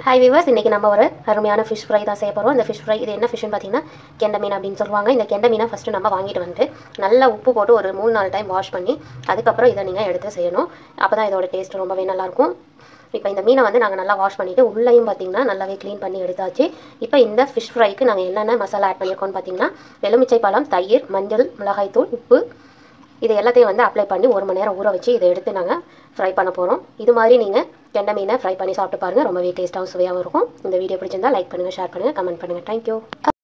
hi viewers இன்றைக்கி நம்ம ஒரு அருமையான ஃபிஷ் ஃப்ரை தான் செய்ய போகிறோம் இந்த ஃபிஷ் ஃப்ரை இது என்ன ஃபிஷ்னு பார்த்தீங்கன்னா கெண்டை மீன் அப்படின்னு சொல்லுவாங்க இந்த கெண்டை மீனை ஃபஸ்ட்டு நம்ம வாங்கிட்டு வந்து நல்லா உப்பு போட்டு ஒரு மூணு நாலு டைம் வாஷ் பண்ணி அதுக்கப்புறம் இதை நீங்கள் எடுத்து செய்யணும் அப்போ தான் இதோட டேஸ்ட் ரொம்பவே நல்லாயிருக்கும் இப்போ இந்த மீனை வந்து நாங்கள் நல்லா வாஷ் பண்ணிவிட்டு உள்ளேயும் பார்த்தீங்கன்னா நல்லாவே க்ளீன் பண்ணி எடுத்தாச்சு இப்போ இந்த ஃபிஷ் ஃப்ரைக்கு நாங்கள் என்னென்ன மசாலா ஆட் பண்ணியிருக்கோம்னு பார்த்தீங்கன்னா எலுமிச்சை பழம் தயிர் மஞ்சள் மிளகாய்த்தூள் உப்பு இது எல்லாத்தையும் வந்து அப்ளை பண்ணி ஒரு மணி நேரம் ஊற வச்சு இதை எடுத்து நாங்கள் ஃப்ரை பண்ண போகிறோம் இது மாதிரி நீங்கள் கெண்டை மீனை ஃப்ரை பண்ணி சாப்பிட்டு பாருங்கள் ரொம்பவே டேஸ்ட்டாகவும் சுவையாகவும் இருக்கும் இந்த வீடியோ பிடிச்சிருந்தா லைக் பண்ணுங்கள் ஷேர் பண்ணுங்கள் கமெண்ட் பண்ணுங்கள் தேங்க்யூ